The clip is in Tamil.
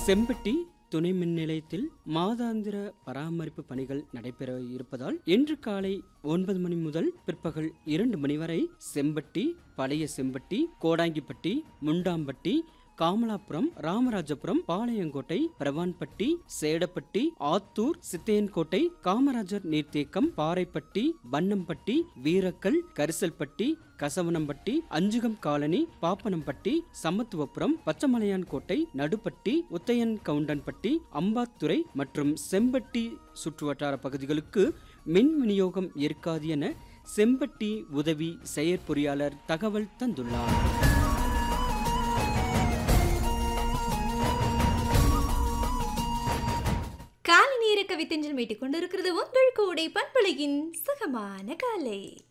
செம்பட்டி துணை மின் நிலையத்தில் மாதாந்திர பராமரிப்பு பணிகள் நடைபெற இருப்பதால் இன்று காலை ஒன்பது மணி முதல் பிற்பகல் இரண்டு மணி வரை செம்பட்டி பழைய செம்பட்டி கோடாங்கிப்பட்டி முண்டாம்பட்டி காமலாபுரம் ராமராஜபுரம் பாளையங்கோட்டை பிரவான்பட்டி சேடப்பட்டி ஆத்தூர் சித்தையன்கோட்டை காமராஜர் நீர்த்தேக்கம் பாறைப்பட்டி பன்னம்பட்டி வீரக்கல் கரிசல்பட்டி கசவனம்பட்டி அஞ்சுகம் காலனி பாப்பனம்பட்டி சமத்துவபுரம் பச்சமலையான் கோட்டை நடுப்பட்டி உத்தையன் கவுண்டன்பட்டி அம்பாத்துறை மற்றும் செம்பட்டி சுற்றுவட்டார பகுதிகளுக்கு மின் விநியோகம் இருக்காது என செம்பட்டி உதவி செயற்பொறியாளர் தகவல் தந்துள்ளார் காலை நேர கவித்தஞ்சல் மீட்டுக் கொண்டிருக்கிறது உங்கள் கூடை பண்பலையின் சுகமான காலை